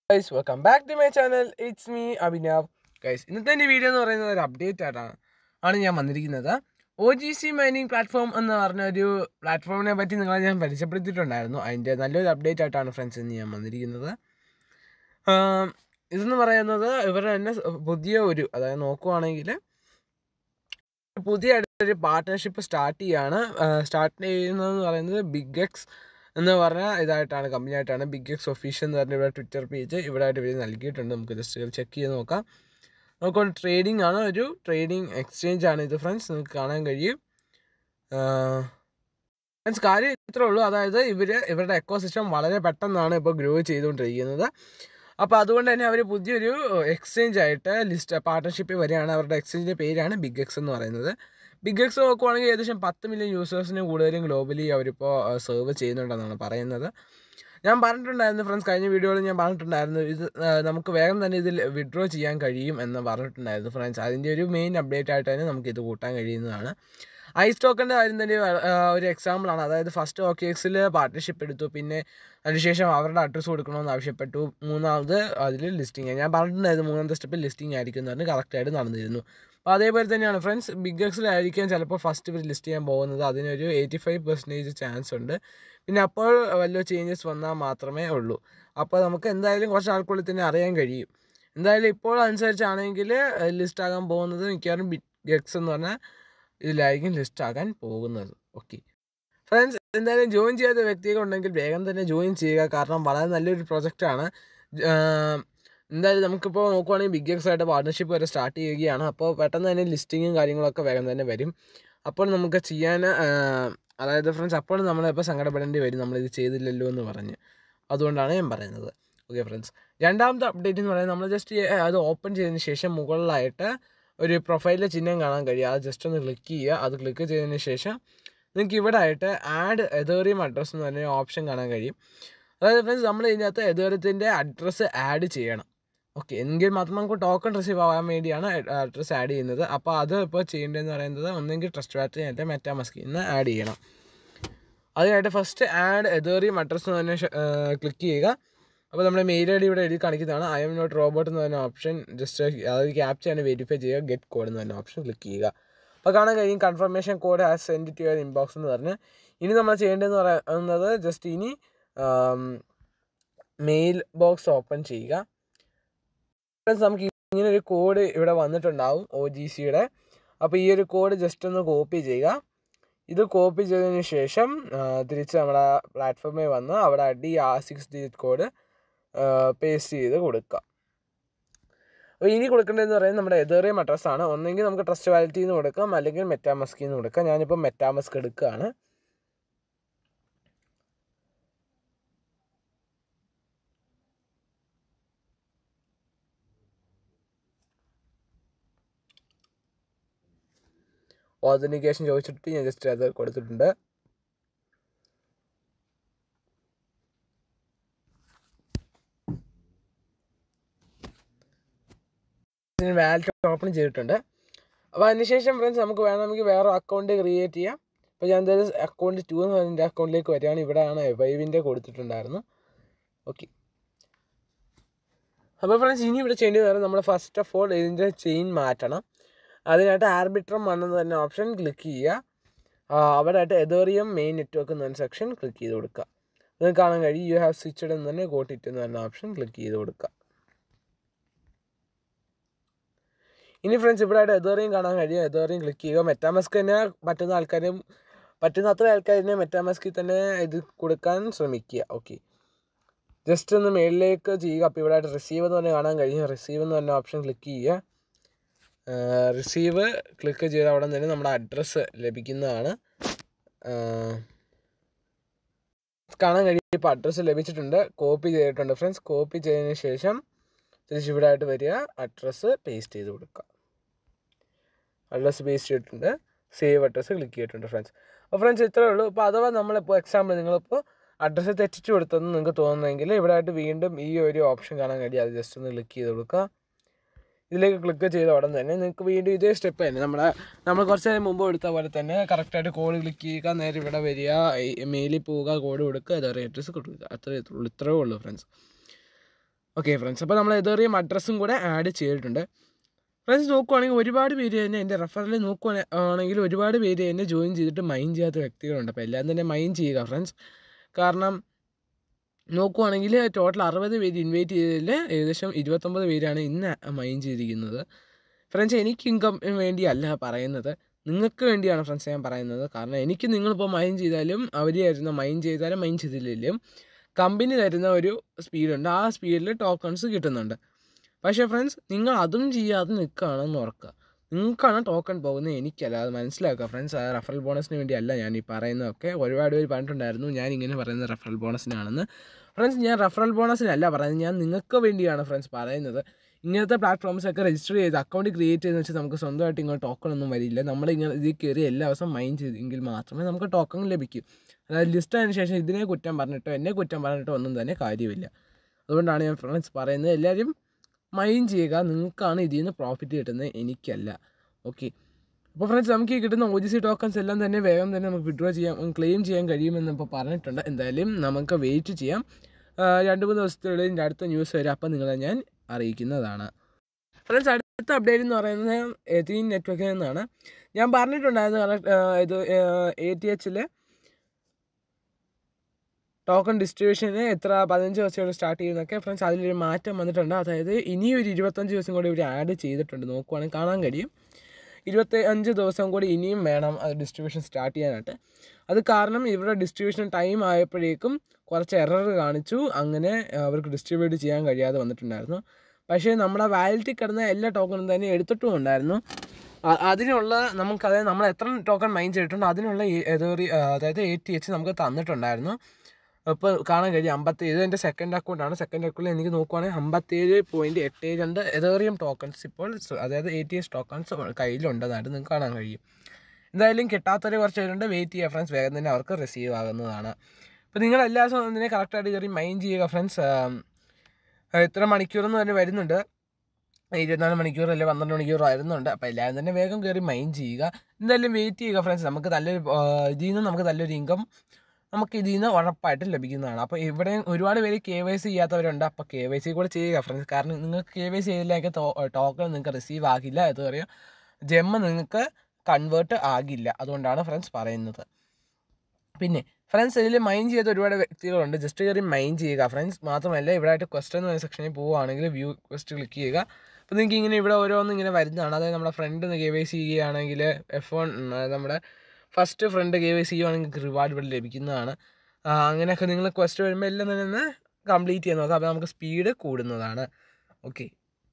guys welcome back to my channel it's me Abhinav guys ഇന്നത്തെ എൻ്റെ video എന്ന് പറയുന്നത് ഒരു അപ്ഡേറ്റ് ആയിട്ടാണ് ആണ് ഞാൻ വന്നിരിക്കുന്നത് O G C mining platform എന്ന് പറഞ്ഞ ഒരു പ്ലാറ്റ്ഫോമിനെ പറ്റി നിങ്ങളെ ഞാൻ പരിചയപ്പെടുത്തിയിട്ടുണ്ടായിരുന്നു അതിൻ്റെ നല്ലൊരു അപ്ഡേറ്റ് ആയിട്ടാണ് ഫ്രണ്ട്സ് ഇന്ന് ഞാൻ വന്നിരിക്കുന്നത് ആം, ഇതെന്ന് പറയുന്നത് ഇവരുടെ തന്നെ പുതിയ ഒരു അതായത് നോക്കുവാണെങ്കിൽ പുതിയ ഒരു പാർട്ട്ണർഷിപ്പ് സ്റ്റാർട്ട് ചെയ്യാണ് സ്റ്റാർട്ട് ചെയ്യുന്നതെന്ന് പറയുന്നത് ബിഗ് എക്സ് എന്ന് പറഞ്ഞ ഇതായിട്ടാണ് കമ്പനി ആയിട്ടാണ് ബിഗ് എക്സ് ഒഫീഷ്യൽ എന്ന് പറഞ്ഞ ഇവിടെ ട്വിറ്റർ പേജ് ഇവിടെ ആയിട്ട് ഇവർ നൽകിയിട്ടുണ്ട് നമുക്ക് ജസ്റ്റ് ചെക്ക് ചെയ്ത് നോക്കാം നമുക്ക് ട്രേഡിംഗ് ആണ് ഒരു ട്രേഡിംഗ് എക്സ്ചേഞ്ച് ആണ് ഇത് ഫ്രണ്ട്സ് നിങ്ങൾക്ക് കാണാൻ കഴിയും ഫ്രണ്ട്സ് കാര്യം ഇത്രേ ഉള്ളൂ അതായത് ഇവർ ഇവരുടെ എക്കോ സിസ്റ്റം വളരെ പെട്ടെന്നാണ് ഇപ്പോൾ ഗ്രോ ചെയ്തുകൊണ്ടിരിക്കുന്നത് അപ്പോൾ അതുകൊണ്ട് തന്നെ അവർ പുതിയൊരു എക്സ്ചേഞ്ച് ആയിട്ട് ലിസ്റ്റ് പാർട്ട്ണർഷിപ്പിൽ വരികയാണ് അവരുടെ എക്സ്ചേഞ്ചിൻ്റെ പേരാണ് ബിഗ് എക്സ് എന്ന് പറയുന്നത് ബിഗ് എക്സ് നോക്കുവാണെങ്കിൽ ഏകദേശം പത്ത് മില്യൺ യൂസേഴ്സിന് കൂടുതലും ഗ്ലോബലി അവരിപ്പോൾ സെർവ് ചെയ്യുന്നുണ്ടെന്നാണ് പറയുന്നത് ഞാൻ പറഞ്ഞിട്ടുണ്ടായിരുന്നു ഫ്രണ്ട്സ് കഴിഞ്ഞ വീഡിയോയിൽ ഞാൻ പറഞ്ഞിട്ടുണ്ടായിരുന്നു ഇത് ആ, നമുക്ക് വേഗം തന്നെ ഇതിൽ വിഡ്രോ ചെയ്യാൻ കഴിയും എന്ന് പറഞ്ഞിട്ടുണ്ടായിരുന്നു ഫ്രണ്ട്സ് അതിൻ്റെ ഒരു മെയിൻ അപ്ഡേറ്റ് ആയിട്ട് തന്നെ നമുക്ക് ഇത് കൂട്ടാൻ കഴിയുന്നതാണ് ഐ സ്റ്റോക്കിൻ്റെ കാര്യം തന്നെ ആ, ഒരു എക്സാമ്പിളാണ് അതായത് ഫസ്റ്റ് ഓക്കെ എക്സിൽ പാർട്ട്ണർഷിപ്പ് എടുത്തു പിന്നെ അതിനുശേഷം അവരുടെ അഡ്രസ്സ് കൊടുക്കണമെന്ന് ആവശ്യപ്പെട്ടു മൂന്നാമത് അതിൽ ലിസ്റ്റിംഗ് ഞാൻ പറഞ്ഞിട്ടുണ്ടായിരുന്നു മൂന്നാമത്തെ സ്റ്റെപ്പിൽ ലിസ്റ്റിംഗ് ആയിരിക്കും എന്ന് പറഞ്ഞ് കറക്റ്റായിട്ട് നടന്നിരുന്നു അപ്പോൾ അതേപോലെ തന്നെയാണ് ഫ്രണ്ട്സ് ബിഗ് എക്സിലായിരിക്കും ചിലപ്പോൾ ഫസ്റ്റ് ഇവർ ലിസ്റ്റ് ചെയ്യാൻ പോകുന്നത് അതിനൊരു എയ്റ്റി ഫൈവ് പെർസെൻറ്റേജ് ചാൻസ് ഉണ്ട് പിന്നെ അപ്പോൾ വല്ല ചേഞ്ചസ് വന്നാൽ മാത്രമേ ഉള്ളൂ അപ്പോൾ നമുക്ക് എന്തായാലും കുറച്ച് ആൾക്കുള്ളിൽ തന്നെ അറിയാൻ കഴിയും എന്തായാലും ഇപ്പോൾ അനുസരിച്ചാണെങ്കിൽ ലിസ്റ്റ് ആകാൻ പോകുന്നത് മിക്കവാറും ബിഗ് എക്സ് എന്ന് പറഞ്ഞാൽ ഇതിലായിരിക്കും ലിസ്റ്റ് ആകാൻ പോകുന്നത് ഓക്കെ ഫ്രണ്ട്സ് എന്തായാലും ജോയിൻ ചെയ്യാത്ത വ്യക്തികൾ ഉണ്ടെങ്കിൽ വേഗം തന്നെ ജോയിൻ ചെയ്യുക കാരണം വളരെ നല്ലൊരു പ്രൊജക്റ്റാണ് എന്തായാലും നമുക്കിപ്പോൾ നോക്കുവാണെങ്കിൽ ബിഗ് എക്സ് ആയിട്ട് പാർട്ട്ണർഷിപ്പ് വരെ സ്റ്റാർട്ട് ചെയ്യുകയാണ് അപ്പോൾ പെട്ടെന്ന് തന്നെ ലിസ്റ്റിങ്ങും കാര്യങ്ങളൊക്കെ വേഗം തന്നെ വരും അപ്പോൾ നമുക്ക് ചെയ്യാൻ ആ, അതായത് ഫ്രണ്ട്സ് അപ്പോൾ നമ്മളിപ്പോൾ സങ്കടപ്പെടേണ്ടി വരും നമ്മളിത് ചെയ്തില്ലല്ലോ എന്ന് പറഞ്ഞ് അതുകൊണ്ടാണ് ഞാൻ പറയുന്നത് ഓക്കെ ഫ്രണ്ട്സ് രണ്ടാമത്തെ അപ്ഡേറ്റ് എന്ന് പറയുന്നത് നമ്മൾ ജസ്റ്റ് അത് ഓപ്പൺ ചെയ്തതിന് ശേഷം മുകളിലായിട്ട് ഒരു പ്രൊഫൈലിലെ ചിഹ്നം കാണാൻ കഴിയും അത് ജസ്റ്റ് ഒന്ന് ക്ലിക്ക് ചെയ്യുക അത് ക്ലിക്ക് ചെയ്തതിന് ശേഷം നിങ്ങൾക്ക് ഇവിടെ ആയിട്ട് ആഡ് എതേറിയം അഡ്രസ്സ് എന്ന് പറഞ്ഞ ഓപ്ഷൻ കാണാൻ കഴിയും അതായത് ഫ്രണ്ട്സ് നമ്മൾ ഇതിനകത്ത് എതേറിയത്തിൻ്റെ അഡ്രസ്സ് ആഡ് ചെയ്യണം ഓക്കെ എങ്കിൽ മാത്രം നമുക്ക് ടോക്കൺ റിസീവ് ആവാൻ വേണ്ടിയാണ് അഡ്രസ്സ് ആഡ് ചെയ്യുന്നത് അപ്പോൾ അത് ഇപ്പോൾ ചെയ്യേണ്ടതെന്ന് പറയുന്നത് ഒന്നെങ്കിൽ ട്രസ്റ്റ് ബാറ്ററി ആയിട്ട് മെറ്റാമസ്കി ഇന്ന് ആഡ് ചെയ്യണം അതിനായിട്ട് ഫസ്റ്റ് ആഡ് എതേറിയം അഡ്രസ്സ് എന്ന് തന്നെ ക്ലിക്ക് ചെയ്യുക അപ്പോൾ നമ്മുടെ മെയിൽ ഐ ഡി ഇവിടെ എഴുതി കാണിക്കുന്നതാണ് ഐ എം നോട്ട് റോബോട്ട് എന്ന് പറഞ്ഞ ഓപ്ഷൻ ജസ്റ്റ് അതായത് ക്യാപ്ചയാണ് വെരിഫൈ ചെയ്യുക ഗെറ്റ് കോഡ് എന്ന് പറഞ്ഞ ഓപ്ഷൻ ക്ലിക്ക് ചെയ്യുക അപ്പോൾ കാണാൻ കഴിയും confirmation code as send to your inbox എന്ന് പറഞ്ഞ് ഇനി നമ്മൾ ചെയ്യേണ്ടതെന്ന് പറയുന്നത് ജസ്റ്റ് ഇനി മെയിൽ ബോക്സ് ഓപ്പൺ ചെയ്യുക Friends, നമുക്ക് ഇങ്ങനെ ഒരു കോഡ് ഇവിടെ വന്നിട്ടുണ്ടാവും ഒ ജി സിയുടെ അപ്പോൾ ഈ ഒരു കോഡ് ജസ്റ്റ് ഒന്ന് കോപ്പി ചെയ്യുക ഇത് കോപ്പി ചെയ്തതിന് ശേഷം ആ, തിരിച്ച് നമ്മുടെ പ്ലാറ്റ്ഫോമിൽ വന്ന് അവിടെ അടി ആ സിക്സ് ഡിജിറ്റ് കോഡ് പേസ്റ്റ് ചെയ്ത് കൊടുക്കുക അപ്പോൾ ഇനി കൊടുക്കേണ്ടതെന്ന് പറയുന്നത് നമ്മുടെ എതേറിയം അഡ്രസ്സ് ആണ് ഒന്നെങ്കിൽ നമുക്ക് ട്രസ്റ്റ് വാലിറ്റി എന്ന് കൊടുക്കാം അല്ലെങ്കിൽ മെറ്റാമസ്കിൽ നിന്ന് കൊടുക്കാം ഞാനിപ്പോൾ മെറ്റാമസ്ക് എടുക്കുകയാണ് ഓതൻറ്റിക്കേഷൻ ചോദിച്ചിട്ട് ഞാൻ ജസ്റ്റ് അത് കൊടുത്തിട്ടുണ്ട് വാലറ്റ് ഓപ്പൺ ചെയ്തിട്ടുണ്ട് അപ്പോൾ അതിനുശേഷം ഫ്രണ്ട്സ് നമുക്ക് വേണമെങ്കിൽ വേറെ അക്കൗണ്ട് ക്രിയേറ്റ് ചെയ്യാം അപ്പോൾ ഞാൻ എന്തായാലും അക്കൗണ്ട് ടു എന്ന് പറഞ്ഞ എൻ്റെ അക്കൗണ്ടിലേക്ക് വരികയാണ് ഇവിടെയാണ് വൈവിൻ്റെ കൊടുത്തിട്ടുണ്ടായിരുന്നു ഓക്കെ അപ്പോൾ ഫ്രണ്ട്സ് ഇനി ഇവിടെ ചെയ്യേണ്ടത് പറഞ്ഞാൽ നമ്മൾ ഫസ്റ്റ് ഓഫ് ഓൾ ഇതിൻ്റെ ചെയിൻ മാറ്റണം അതിനായിട്ട് ആർബിട്രം വണ്ണെന്ന് തന്നെ ഓപ്ഷൻ ക്ലിക്ക് ചെയ്യുക ആ, അവിടെ ആയിട്ട് എതേറിയം മെയിൻ നെറ്റ്വർക്ക് എന്ന് പറഞ്ഞ സെക്ഷൻ ക്ലിക്ക് ചെയ്ത് കൊടുക്കുക നിങ്ങൾക്ക് കാണാൻ കഴിയും യു ഹാവ് സ്വിച്ച്ഡ് എന്ന് തന്നെ ഗോട്ട് ഇറ്റ് എന്ന് പറഞ്ഞ ഓപ്ഷൻ ക്ലിക്ക് ചെയ്ത് കൊടുക്കുക ഇനി ഫ്രണ്ട്സ് ഇവിടെ ആയിട്ട് എതേറിയം കാണാൻ കഴിയും എതേറിയം ക്ലിക്ക് ചെയ്യുക മെറ്റാമസ്ക് തന്നെ പറ്റുന്ന ആൾക്കാരും പറ്റുന്ന അത്ര ആൾക്കാരിനെ മെറ്റാമസ്കിൽ തന്നെ ഇത് കൊടുക്കാൻ ശ്രമിക്കുക ഓക്കെ ജസ്റ്റ് ഒന്ന് മേളിലേക്ക് ചെയ്യുക അപ്പോൾ ഇവിടെ ആയിട്ട് റിസീവ് എന്ന് പറഞ്ഞാൽ കാണാൻ കഴിയും റിസീവ് എന്ന് പറഞ്ഞ ഓപ്ഷൻ ക്ലിക്ക് ചെയ്യുക റിസീവ് ക്ലിക്ക് ചെയ്ത അവിടെ തന്നെ നമ്മുടെ അഡ്രസ്സ് ലഭിക്കുന്നതാണ് ആഹ് കാണാൻ കഴിയും ഇപ്പോൾ അഡ്രസ്സ് ലഭിച്ചിട്ടുണ്ട് കോപ്പി ചെയ്തിട്ടുണ്ട് ഫ്രണ്ട്സ് കോപ്പി ചെയ്തതിന് ശേഷം തിരിച്ച് ഇവിടെ ആയിട്ട് വരിക അഡ്രസ്സ് പേസ്റ്റ് ചെയ്ത് കൊടുക്കുക അഡ്രസ്സ് പേസ്റ്റ് ചെയ്തിട്ടുണ്ട് സേവ് അഡ്രസ്സ് ക്ലിക്ക് ചെയ്തിട്ടുണ്ട് ഫ്രണ്ട്സ് അപ്പോൾ ഫ്രണ്ട്സ് ഇത്രേ ഉള്ളൂ ഇപ്പോൾ അഥവാ നമ്മളിപ്പോൾ എക്സാമ്പിൾ നിങ്ങളിപ്പോൾ അഡ്രസ്സ് തെറ്റിച്ച് കൊടുത്തെന്ന് നിങ്ങൾക്ക് തോന്നുന്നെങ്കിൽ ഇവിടെ ആയിട്ട് വീണ്ടും ഈ ഒരു ഓപ്ഷൻ കാണാൻ കഴിയും അത് ജസ്റ്റ് ഒന്ന് ക്ലിക്ക് ചെയ്ത് കൊടുക്കുക ഇതിലേക്ക് ക്ലിക്ക് ചെയ്ത ഉടൻ തന്നെ നിങ്ങൾക്ക് വീണ്ടും ഇതേ സ്റ്റെപ്പ് തന്നെ നമ്മുടെ നമ്മൾ കുറച്ച് നേരം മുമ്പ് എടുത്ത പോലെ തന്നെ കറക്റ്റായിട്ട് കോഡ് ക്ലിക്ക് ചെയ്യുക നേരെ ഇവിടെ വരിക മെയിലിൽ പോവുക കോഡ് കൊടുക്കുക അത് അഡ്രസ്സ് കൊടുക്കുക അത്രയേ ഉള്ളൂ ഇത്രയേ ഉള്ളൂ ഫ്രണ്ട്സ് ഓക്കെ ഫ്രണ്ട്സ് അപ്പോൾ നമ്മൾ എതേറിയം അഡ്രസ്സും കൂടെ ആഡ് ചെയ്തിട്ടുണ്ട് ഫ്രണ്ട്സ് നോക്കുവാണെങ്കിൽ ഒരുപാട് പേര് തന്നെ എൻ്റെ റെഫറലിൽ നോക്കുവാണെങ്കിൽ ഒരുപാട് പേര് എന്നെ ജോയിൻ ചെയ്തിട്ട് മൈൻഡ് ചെയ്യാത്ത വ്യക്തികളുണ്ട് അപ്പോൾ എല്ലാം തന്നെ മൈൻഡ് ചെയ്യുക ഫ്രണ്ട്സ് കാരണം നോക്കുവാണെങ്കിൽ ടോട്ടൽ അറുപത് പേര് ഇൻവൈറ്റ് ചെയ്തതിൽ ഏകദേശം ഇരുപത്തൊമ്പത് പേരാണ് ഇന്ന് മൈൻഡ് ചെയ്തിരിക്കുന്നത് ഫ്രണ്ട്സ് എനിക്ക് ഇൻകം വേണ്ടിയല്ല പറയുന്നത് നിങ്ങൾക്ക് വേണ്ടിയാണ് ഫ്രണ്ട്സ് ഞാൻ പറയുന്നത് കാരണം എനിക്ക് നിങ്ങളിപ്പോൾ മൈൻഡ് ചെയ്താലും അവർ തരുന്ന മൈൻഡ് ചെയ്താലും മൈൻഡ് ചെയ്തില്ലെങ്കിലും കമ്പനി തരുന്ന ഒരു സ്പീഡുണ്ട് ആ സ്പീഡിൽ ടോക്കൺസ് കിട്ടുന്നുണ്ട് പക്ഷേ ഫ്രണ്ട്സ് നിങ്ങൾ അതും ചെയ്യാതെ നിൽക്കുകയാണെന്ന് ഓർക്കുക നിങ്ങൾക്കാണ് ടോക്കൺ പോകുന്നത് എനിക്കല്ല അത് മനസ്സിലാക്കുക ഫ്രണ്ട്സ് ആ റഫറൽ ബോണസിന് വേണ്ടിയല്ല ഞാൻ ഈ പറയുന്നതൊക്കെ ഒരുപാട് പേര് പറഞ്ഞിട്ടുണ്ടായിരുന്നു ഞാൻ ഇങ്ങനെ പറയുന്നത് റഫറൽ ബോണസിനാണെന്ന് ഫ്രണ്ട്സ് ഞാൻ റഫറൽ ബോണസിനല്ല പറയുന്നത് ഞാൻ നിങ്ങൾക്ക് വേണ്ടിയാണ് ഫ്രണ്ട്സ് പറയുന്നത് ഇങ്ങനത്തെ പ്ലാറ്റ്ഫോംസ് ഒക്കെ രജിസ്റ്റർ ചെയ്ത് അക്കൗണ്ട് ക്രിയേറ്റ് ചെയ്തെന്ന് വെച്ചാൽ നമുക്ക് സ്വന്തമായിട്ട് ഇങ്ങനെ ടോക്കൺ ഒന്നും വരില്ല നമ്മൾ ഇങ്ങനെ ഇതിൽ കയറി എല്ലാ ദിവസവും മൈൻഡ് ചെയ്തെങ്കിൽ മാത്രമേ നമുക്ക് ടോക്കൺ ലഭിക്കൂ അതായത് ലിസ്റ്റ് ആയതിനു ശേഷം ഇതിനെ കുറ്റം പറഞ്ഞിട്ടോ എന്നെ കുറ്റം പറഞ്ഞിട്ടോ ഒന്നും തന്നെ കാര്യമില്ല അതുകൊണ്ടാണ് ഞാൻ ഫ്രണ്ട്സ് പറയുന്നത് എല്ലാവരും മൈൻഡ് ചെയ്യുക നിങ്ങൾക്കാണ് ഇതിൽ നിന്ന് പ്രോഫിറ്റ് കിട്ടുന്നത് എനിക്കല്ല ഓക്കെ അപ്പോൾ ഫ്രണ്ട്സ് നമുക്ക് ഈ കിട്ടുന്ന ഒ ജി സി ടോക്കൺസ് എല്ലാം തന്നെ വേഗം തന്നെ നമുക്ക് വിഡ്രോ ചെയ്യാൻ ക്ലെയിം ചെയ്യാൻ കഴിയുമെന്ന് ഇപ്പോൾ പറഞ്ഞിട്ടുണ്ട് എന്തായാലും നമുക്ക് വെയിറ്റ് ചെയ്യാം ആ, രണ്ട് മൂന്ന് ദിവസത്തിനുള്ളിൽ ഇതിൻ്റെ അടുത്ത ന്യൂസ് വരും അപ്പോൾ നിങ്ങളെ ഞാൻ അറിയിക്കുന്നതാണ് ഫ്രണ്ട്സ് അടുത്ത അപ്ഡേറ്റ് എന്ന് പറയുന്നത് എതീൻ നെറ്റ്വർക്കിൽ നിന്നാണ് ഞാൻ പറഞ്ഞിട്ടുണ്ടായിരുന്നു കാരണം ആ, ഇത് എ ടി എച്ചിൽ ടോക്കൺ ഡിസ്ട്രിബ്യൂഷന് എത്ര പതിനഞ്ച് ദിവസം സ്റ്റാർട്ട് ചെയ്യുന്നൊക്കെ ഫ്രണ്ട്സ് അതിലൊരു മാറ്റം വന്നിട്ടുണ്ട് അതായത് ഇനിയും ഒരു ഇരുപത്തഞ്ച് ദിവസം കൂടി ഇവർ ആഡ് ചെയ്തിട്ടുണ്ട് നോക്കുവാണെങ്കിൽ കാണാൻ കഴിയും ഇരുപത്തി അഞ്ച് ദിവസം കൂടി ഇനിയും വേണം അത് ഡിസ്ട്രിബ്യൂഷൻ സ്റ്റാർട്ട് ചെയ്യാനായിട്ട് അത് കാരണം ഇവരുടെ ഡിസ്ട്രിബ്യൂഷൻ ടൈം ആയപ്പോഴേക്കും കുറച്ച് എറർ കാണിച്ചു അങ്ങനെ അവർക്ക് ഡിസ്ട്രിബ്യൂട്ട് ചെയ്യാൻ കഴിയാതെ വന്നിട്ടുണ്ടായിരുന്നു പക്ഷേ നമ്മുടെ വാലിറ്റി കിടന്ന എല്ലാ ടോക്കണും തന്നെ എടുത്തിട്ടും ഉണ്ടായിരുന്നു അ- അതിനുള്ള നമുക്ക് അതായത് നമ്മൾ എത്ര ടോക്കൺ മൈൻഡ് ചെയ്തിട്ടുണ്ടോ അതിനുള്ള ഏതൊരു അതായത് എ ടി എച്ച് നമുക്ക് തന്നിട്ടുണ്ടായിരുന്നു ഇപ്പോൾ കാണാൻ കഴിയും അമ്പത്തി ഇത് എൻ്റെ സെക്കൻഡ് അക്കൗണ്ടാണ് സെക്കൻഡ് അക്കൗണ്ടിൽ എനിക്ക് നോക്കുവാണെങ്കിൽ അമ്പത്തേഴ് പോയിൻറ്റ് എട്ട് രണ്ട് എതേറിയം ടോക്കൺസ് ഇപ്പോൾ സ- അതായത് എ ടി എസ് ടോക്കൺസ് കയ്യിലുണ്ടെന്നായിട്ട് നിങ്ങൾക്ക് കാണാൻ കഴിയും എന്തായാലും കിട്ടാത്തവർ കുറച്ച് പേരുണ്ട് വെയിറ്റ് ചെയ്യുക ഫ്രണ്ട്സ് വേഗം തന്നെ അവർക്ക് റിസീവ് ആകുന്നതാണ് അപ്പോൾ നിങ്ങൾ എല്ലാ ദിവസവും അതിനെ കറക്റ്റായിട്ട് കയറി മൈൻഡ് ചെയ്യുക ഫ്രണ്ട്സ് ഇത്ര മണിക്കൂറെന്ന് തന്നെ വരുന്നുണ്ട് ഇരുപത്തിനാല് മണിക്കൂർ അല്ലെങ്കിൽ പന്ത്രണ്ട് മണിക്കൂർ വരുന്നുണ്ട് അപ്പോൾ എല്ലാവരും തന്നെ വേഗം കയറി മൈൻഡ് ചെയ്യുക എന്തായാലും വെയിറ്റ് ചെയ്യുക ഫ്രണ്ട്സ് നമുക്ക് നല്ലൊരു ആ, ഇതിൽ നിന്ന് നമുക്ക് നല്ലൊരു ഇൻകം നമുക്ക് ഇതിൽ നിന്ന് ഉറപ്പായിട്ടും ലഭിക്കുന്നതാണ് അപ്പോൾ ഇവിടെ ഒരുപാട് പേര് കെ വൈ സി ചെയ്യാത്തവരുണ്ട് അപ്പോൾ കെ വൈ സി കൂടെ ചെയ്യുക ഫ്രണ്ട്സ് കാരണം നിങ്ങൾക്ക് കെ വൈ സി ചെയ്തില്ലെങ്കിൽ ടോക്കൺ നിങ്ങൾക്ക് റിസീവ് ആകില്ല അത് പറയാം ജെമ്മ് നിങ്ങൾക്ക് കൺവേർട്ട് ആകില്ല അതുകൊണ്ടാണ് ഫ്രണ്ട്സ് പറയുന്നത് പിന്നെ ഫ്രണ്ട്സ് ഇതിൽ മൈൻഡ് ചെയ്ത ഒരുപാട് വ്യക്തികളുണ്ട് ജസ്റ്റ് കയറി മൈൻഡ് ചെയ്യുക ഫ്രണ്ട്സ് മാത്രമല്ല ഇവിടെ ആയിട്ട് ക്വസ്റ്റൻ എന്ന സെക്ഷനിൽ പോവുകയാണെങ്കിൽ വ്യൂ ക്വസ്റ്റ് ക്ലിക്ക് ചെയ്യുക അപ്പോൾ നിങ്ങൾക്ക് ഇങ്ങനെ ഇവിടെ ഓരോന്നും ഇങ്ങനെ വരുന്നതാണ് അതായത് നമ്മുടെ ഫ്രണ്ട് കെ വൈ സി ചെയ്യുകയാണെങ്കിൽ എഫ് വൺ നമ്മുടെ first friend K Y C ചെയ്യുകയാണെങ്കിൽ റിവാർഡ് ഇവിടെ ലഭിക്കുന്നതാണ് ആ, അങ്ങനെയൊക്കെ നിങ്ങൾ ക്വസ്റ്റ് വരുമ്പോൾ എല്ലാം തന്നെ ഒന്ന് കംപ്ലീറ്റ് ചെയ്യാൻ നോക്കാം അപ്പോൾ നമുക്ക് സ്പീഡ് കൂടുന്നതാണ് ഓക്കെ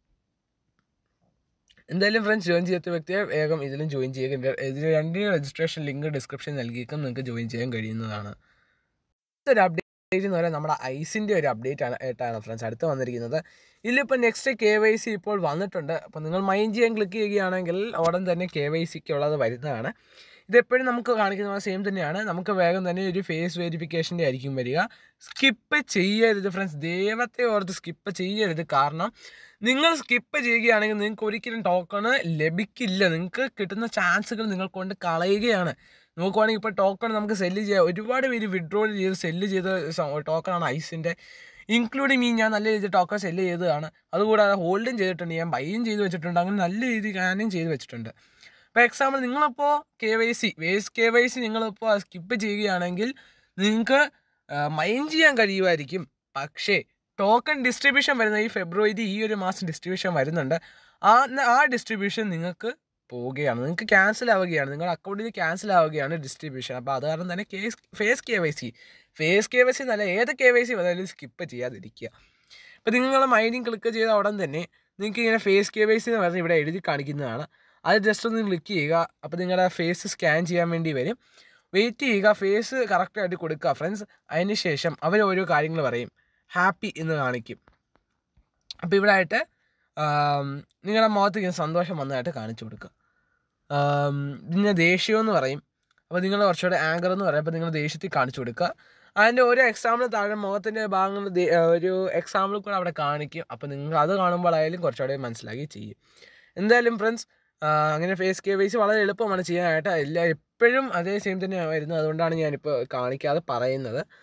എന്തായാലും ഫ്രണ്ട്സ് ജോയിൻ ചെയ്യാത്ത വ്യക്തിയെ വേഗം ഇതിലും ജോയിൻ ചെയ്യുക ഇതിൻ്റെ- ഇതിൽ രണ്ടിനും രജിസ്ട്രേഷൻ ലിങ്ക് ഡിസ്ക്രിപ്ഷൻ നൽകിയേക്കും നിങ്ങൾക്ക് ജോയിൻ ചെയ്യാൻ കഴിയുന്നതാണ് ഒരു അപ്ഡേറ്റ് എന്ന് പറയാൻ നമ്മുടെ ഐസിൻ്റെ ഒരു അപ്ഡേറ്റ് ആണ് ആയിട്ടാണ് ഫ്രണ്ട്സ് അടുത്ത് വന്നിരിക്കുന്നത് ഇതിലിപ്പോൾ നെക്സ്റ്റ് കെ വൈ സി ഇപ്പോൾ വന്നിട്ടുണ്ട് അപ്പോൾ നിങ്ങൾ മൈൻഡ് ചെയ്യാൻ ക്ലിക്ക് ചെയ്യുകയാണെങ്കിൽ ഉടൻ തന്നെ കെ വൈ സിക്ക് ഉള്ളത് വരുന്നതാണ് ഇതെപ്പോഴും നമുക്ക് കാണിക്കുന്ന സെയിം തന്നെയാണ് നമുക്ക് വേഗം തന്നെ ഒരു ഫേസ് വെരിഫിക്കേഷൻ്റെ ആയിരിക്കും വരിക സ്കിപ്പ് ചെയ്യരുത് ഫ്രണ്ട്സ് ദൈവത്തെ ഓർത്ത് സ്കിപ്പ് ചെയ്യരുത് കാരണം നിങ്ങൾ സ്കിപ്പ് ചെയ്യുകയാണെങ്കിൽ നിങ്ങൾക്ക് ഒരിക്കലും ടോക്കൺ ലഭിക്കില്ല നിങ്ങൾക്ക് കിട്ടുന്ന ചാൻസുകൾ നിങ്ങൾ കൊണ്ട് കളയുകയാണ് നോക്കുവാണെങ്കിൽ ഇപ്പോൾ ടോക്കൺ നമുക്ക് സെല്ല് ചെയ്യാം ഒരുപാട് പേര് വിഡ്രോൾ ചെയ്ത് സെല്ല് ചെയ്ത ടോക്കണാണ് ഐസിൻ്റെ ഇൻക്ലൂഡിങ് ഈ ഞാൻ നല്ല രീതിയിൽ ടോക്കൺ സെല്ല് ചെയ്തതാണ് അതുകൂടാതെ ഹോൾഡും ചെയ്തിട്ടുണ്ട് ഞാൻ ബൈയും ചെയ്ത് വെച്ചിട്ടുണ്ട് അങ്ങനെ നല്ല രീതിയിൽ ഞാനും ചെയ്ത് വെച്ചിട്ടുണ്ട് ഇപ്പോൾ എക്സാമ്പിൾ നിങ്ങളിപ്പോൾ കെ വൈ സി വേസ് കെ വൈ സി നിങ്ങളിപ്പോൾ സ്കിപ്പ് ചെയ്യുകയാണെങ്കിൽ നിങ്ങൾക്ക് മൈൻഡ് ചെയ്യാൻ കഴിയുമായിരിക്കും പക്ഷേ ടോക്കൺ ഡിസ്ട്രിബ്യൂഷൻ വരുന്ന ഈ ഫെബ്രുവരി ഈ ഒരു മാസം ഡിസ്ട്രിബ്യൂഷൻ വരുന്നുണ്ട് ആ ആ ഡിസ്ട്രിബ്യൂഷൻ നിങ്ങൾക്ക് പോവുകയാണ് നിങ്ങൾക്ക് ക്യാൻസൽ ആവുകയാണ് നിങ്ങളുടെ അക്കൗണ്ടിൽ ക്യാൻസൽ ആവുകയാണ് ഡിസ്ട്രിബ്യൂഷൻ അപ്പോൾ അത് കാരണം തന്നെ case face K Y C face K Y C എന്നല്ല ഏത് കെ വൈ സി വന്നാലും സ്കിപ്പ് ചെയ്യാതിരിക്കുക ഇപ്പോൾ നിങ്ങൾ മൈനിങ് ക്ലിക്ക് ചെയ്ത ഉടൻ തന്നെ നിങ്ങൾക്ക് ഇങ്ങനെ ഫേസ് കെ വൈ സി എന്ന് പറഞ്ഞ് ഇവിടെ എഴുതി കാണിക്കുന്നതാണ് അത് ജസ്റ്റ് ഒന്ന് ക്ലിക്ക് ചെയ്യുക അപ്പോൾ നിങ്ങളുടെ ഫേസ് സ്കാൻ ചെയ്യാൻ വേണ്ടി വരും വെയിറ്റ് ചെയ്യുക ഫേസ് കറക്റ്റായിട്ട് കൊടുക്കുക ഫ്രണ്ട്സ് അതിന് ശേഷം അവർ ഓരോ കാര്യങ്ങൾ പറയും ഹാപ്പി എന്ന് കാണിക്കും അപ്പോൾ ഇവിടെ ആയിട്ട് ആം, നിങ്ങളുടെ മുഖത്ത് ഇങ്ങനെ സന്തോഷം വന്നതായിട്ട് കാണിച്ചു കൊടുക്കുക ആം, പിന്നെ ദേഷ്യം എന്ന് പറയും അപ്പോൾ നിങ്ങൾ കുറച്ചുകൂടെ ആങ്കർ എന്ന് പറയും അപ്പോൾ നിങ്ങൾ ദേഷ്യത്തിൽ കാണിച്ചു കൊടുക്കുക അതിൻ്റെ ഓരോ എക്സാമ്പിൾ താഴെ മുഖത്തിൻ്റെ ഭാഗങ്ങൾ ദേ- ആ, ഒരു എക്സാമ്പിൾ കൂടെ അവിടെ കാണിക്കും അപ്പോൾ നിങ്ങൾ അത് കാണുമ്പോഴായാലും കുറച്ചുകൂടെ മനസ്സിലാക്കി ചെയ്യും എന്തായാലും ഫ്രണ്ട്സ് അങ്ങനെ ഫേസ് കെ വൈസ് വളരെ എളുപ്പമാണ് ചെയ്യാനായിട്ട് എല്ലാ എപ്പോഴും അതേ സെയിം തന്നെ വരുന്നത് അതുകൊണ്ടാണ് ഞാനിപ്പോൾ കാണിക്കാതെ പറയുന്നത്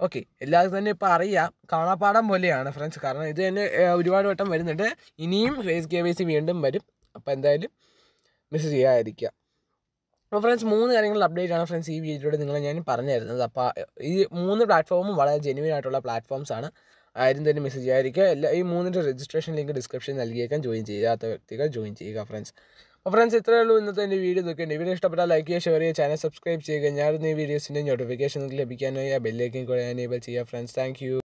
ഓക്കെ എല്ലാവർക്കും തന്നെ ഇപ്പോൾ അറിയാം കാണാപ്പാടം പോലെയാണ് ഫ്രണ്ട്സ് കാരണം ഇത് തന്നെ ഏഹ്, ഒരുപാട് വട്ടം വരുന്നുണ്ട് ഇനിയും ഫേസ് കെ വൈ സി വീണ്ടും വരും അപ്പോൾ എന്തായാലും മിസ് ചെയ്യാതിരിക്കുക അപ്പോൾ ഫ്രണ്ട്സ് മൂന്ന് കാര്യങ്ങളുടെ അപ്ഡേറ്റ് ആണ് ഫ്രണ്ട്സ് ഈ വീഡിയോയിലൂടെ നിങ്ങളെ ഞാൻ പറഞ്ഞു തരുന്നത് അപ്പോൾ ഈ മൂന്ന് പ്ലാറ്റ്ഫോമും വളരെ ജെനുവിൻ ആയിട്ടുള്ള പ്ലാറ്റ്ഫോംസ് ആണ് ആരും തന്നെ മെസ്സേജ് ചെയ്യാതിരിക്കുക എല്ലാ ഈ മൂന്നിൻ്റെ രജിസ്ട്രേഷൻ ലിങ്ക് ഡിസ്ക്രിപ്ഷൻ നൽകിയേക്കാൻ ജോയിൻ ചെയ്യാത്ത വ്യക്തികൾ ജോയിൻ ചെയ്യുക ഫ്രണ്ട്സ് അപ്പോൾ ഫ്രണ്ട്സ് ഇത്രയേ ഉള്ളൂ ഇന്നത്തെ എൻ്റെ വീഡിയോ നോക്കേണ്ടി വീഡിയോ ഇഷ്ടപ്പെട്ടാൽ ലൈക്ക് ചെയ്യുക ഷെയർ ചെയ്യുക ചാനൽ സബ്സ്ക്രൈബ് ചെയ്യുക ഞാൻ ഈ വീഡിയോസിൻ്റെ നോട്ടിഫിക്കേഷൻ ലഭിക്കാനായി ആ ബെല്ലേക്കും കൂടെ എനേബിൾ ചെയ്യുക ഫ്രണ്ട്സ് താങ്ക് യു